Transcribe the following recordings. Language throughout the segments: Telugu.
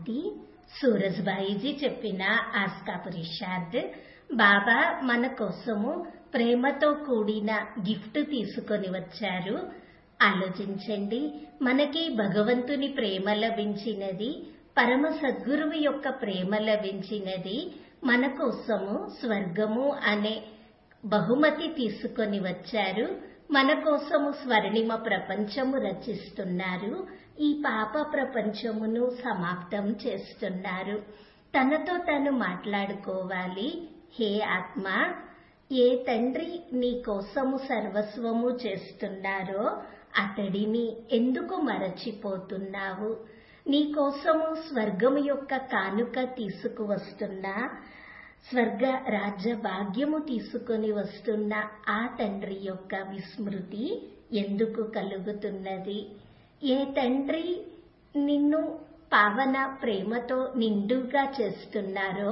శాంతి సూరజ్బాయిజీ చెప్పిన ఆస్కా పురుషార్థ్ బాబా మన కోసము ప్రేమతో కూడిన గిఫ్ట్ తీసుకొని వచ్చారు ఆలోచించండి మనకి భగవంతుని ప్రేమ లభించినది పరమ సద్గురువు యొక్క ప్రేమ లభించినది మన కోసము స్వర్గము అనే బహుమతి తీసుకొని వచ్చారు మన కోసము స్వర్ణిమ ప్రపంచము రచిస్తున్నారు ఈ పాప ప్రపంచమును సమాప్తం చేస్తున్నారు తనతో తను మాట్లాడుకోవాలి హే ఆత్మ ఏ తండ్రి నీ కోసము సర్వస్వము చేస్తున్నారో అతడిని ఎందుకు మరచిపోతున్నావు నీ కోసము స్వర్గము యొక్క కానుక తీసుకువస్తున్నా స్వర్గ రాజ్య భాగ్యము తీసుకొని వస్తున్న ఆ తండ్రి యొక్క విస్మృతి ఎందుకు కలుగుతున్నది ఏ తండ్రి నిన్ను పావన ప్రేమతో నిండుగా చేస్తున్నారో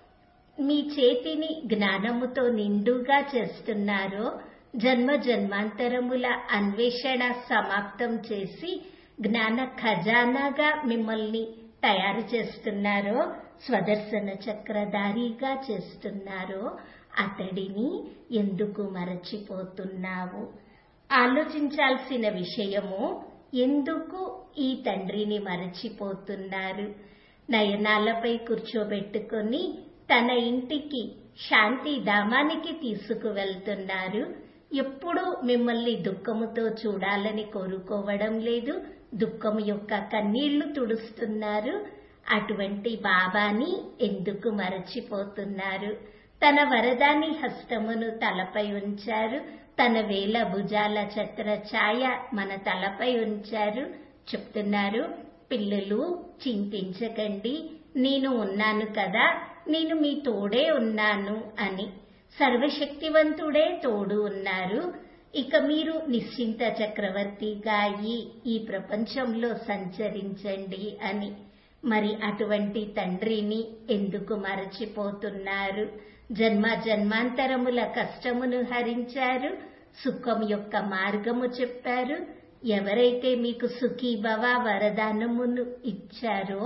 మీ చేతిని జ్ఞానముతో నిండుగా చేస్తున్నారో జన్మ జన్మాంతరముల అన్వేషణ సమాప్తం చేసి జ్ఞాన ఖజానాగా మిమ్మల్ని తయారు చేస్తున్నారో స్వదర్శన చక్రధారిగా చేస్తున్నారో అతడిని ఎందుకు మరచిపోతున్నావు ఆలోచించాల్సిన విషయము ఎందుకు ఈ తండ్రిని మరచిపోతున్నారు నయనాలపై కూర్చోబెట్టుకొని తన ఇంటికి శాంతి ధామానికి తీసుకువెళ్తున్నారు ఎప్పుడూ మిమ్మల్ని దుఃఖముతో చూడాలని కోరుకోవడం లేదు దుఃఖము యొక్క కన్నీళ్లు తుడుస్తున్నారు అటువంటి బాబాని ఎందుకు మరచిపోతున్నారు తన వరదాని హస్తమును తలపై ఉంచారు తన వేల భుజాల ఛత్ర ఛాయ మన తలపై ఉంచారు చెప్తున్నారు పిల్లలు చింతించకండి నేను ఉన్నాను కదా నేను మీ తోడే ఉన్నాను అని సర్వశక్తివంతుడే తోడు ఉన్నారు ఇక మీరు నిశ్చింత చక్రవర్తిగా అయి ఈ ప్రపంచంలో సంచరించండి అని మరి అటువంటి తండ్రిని ఎందుకు మరచిపోతున్నారు జన్మ జన్మాంతరముల కష్టమును హరించారు సుఖం యొక్క మార్గము చెప్పారు ఎవరైతే మీకు సుఖీభవ వరదానమును ఇచ్చారో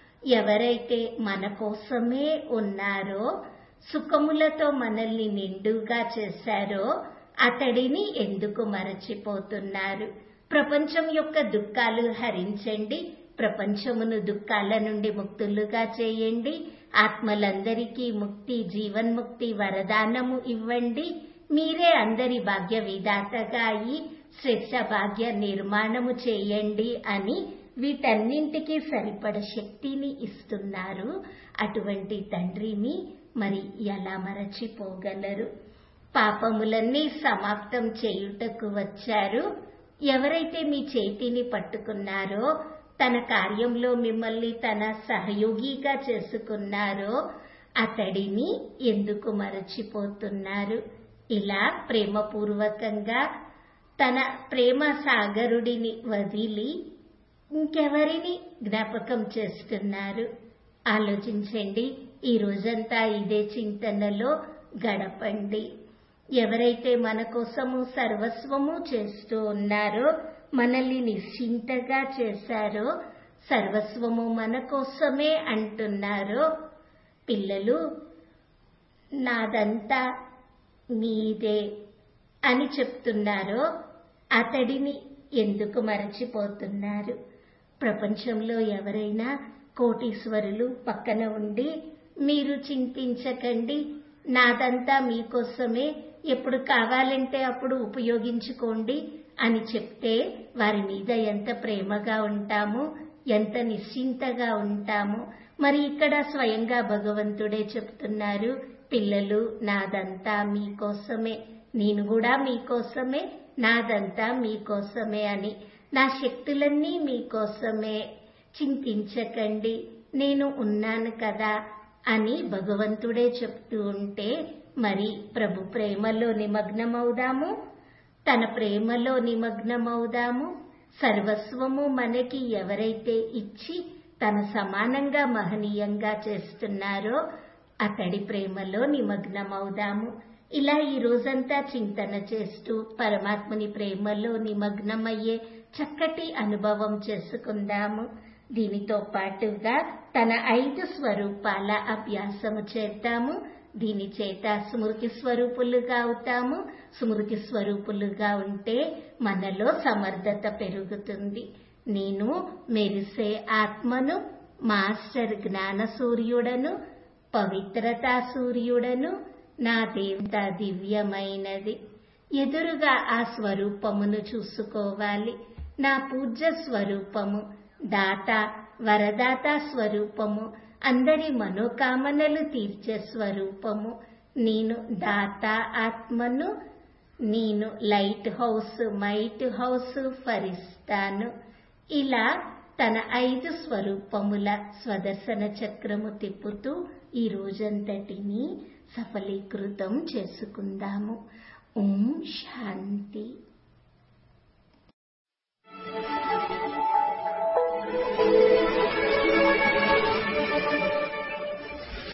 ఎవరైతే మన కోసమే ఉన్నారో సుఖములతో మనల్ని నిండుగా చేశారో అతడిని ఎందుకు మరచిపోతున్నారు ప్రపంచం యొక్క దుఃఖాలు హరించండి ప్రపంచమును దుఃఖాల నుండి ముక్తులుగా చేయండి ఆత్మలందరికీ ముక్తి జీవన్ముక్తి వరదానము ఇవ్వండి మీరే అందరి భాగ్య విధాతగా అయి శ్రేష్ట భాగ్య నిర్మాణము చేయండి అని వీటన్నింటికి సరిపడ శక్తిని ఇస్తున్నారు అటువంటి తండ్రిని మరి ఎలా మరచిపోగలరు పాపములన్నీ సమాప్తం చేయుటకు వచ్చారు ఎవరైతే మీ చేతిని పట్టుకున్నారో తన కార్యంలో మిమ్మల్ని తన సహయోగిగా చేసుకున్నారో అతడిని ఎందుకు మరచిపోతున్నారు ఇలా ప్రేమపూర్వకంగా తన ప్రేమ సాగరుడిని వదిలి ఇంకెవరిని జ్ఞాపకం చేస్తున్నారు ఆలోచించండి ఈ రోజంతా ఇదే చింతనలో గడపండి ఎవరైతే మన కోసము సర్వస్వము చేస్తూ ఉన్నారో మనల్ని నిశ్చింతగా చేశారో సర్వస్వము మన కోసమే అంటున్నారో పిల్లలు నాదంతా మీదే అని చెప్తున్నారో అతడిని ఎందుకు మరచిపోతున్నారు ప్రపంచంలో ఎవరైనా కోటీశ్వరులు పక్కన ఉండి మీరు చింతించకండి నాదంతా మీకోసమే ఎప్పుడు కావాలంటే అప్పుడు ఉపయోగించుకోండి అని చెప్తే వారి మీద ఎంత ప్రేమగా ఉంటాము ఎంత నిశ్చింతగా ఉంటాము మరి ఇక్కడ స్వయంగా భగవంతుడే చెప్తున్నారు పిల్లలు నాదంతా మీకోసమే నేను కూడా మీకోసమే నాదంతా మీకోసమే అని నా శక్తులన్నీ మీకోసమే చింతించకండి నేను ఉన్నాను కదా అని భగవంతుడే చెప్తూ ఉంటే మరి ప్రభు ప్రేమలో నిమగ్నమవుదాము తన ప్రేమలో నిమగ్నమవుదాము సర్వస్వము మనకి ఎవరైతే ఇచ్చి తన సమానంగా మహనీయంగా చేస్తున్నారో అతడి ప్రేమలో నిమగ్నమవుదాము ఇలా ఈ రోజంతా చింతన చేస్తూ పరమాత్మని ప్రేమలో నిమగ్నమయ్యే చక్కటి అనుభవం చేసుకుందాము దీనితో పాటుగా తన ఐదు స్వరూపాల అభ్యాసము చేద్దాము దీని చేత స్మృతి స్వరూపులుగా అవుతాము స్మృతి స్వరూపులుగా ఉంటే మనలో సమర్థత పెరుగుతుంది నేను మెరిసే ఆత్మను మాస్టర్ జ్ఞాన సూర్యుడను పవిత్రతా సూర్యుడను నా దేవత దివ్యమైనది ఎదురుగా ఆ స్వరూపమును చూసుకోవాలి నా పూజ్య స్వరూపము దాత వరదాత స్వరూపము అందరి మనోకామనలు తీర్చే స్వరూపము నేను దాత ఆత్మను నేను లైట్ హౌస్ మైట్ హౌస్ ఫరిస్తాను ఇలా తన ఐదు స్వరూపముల స్వదర్శన చక్రము తిప్పుతూ ఈ రోజంతటిని సఫలీకృతం చేసుకుందాము ఓం శాంతి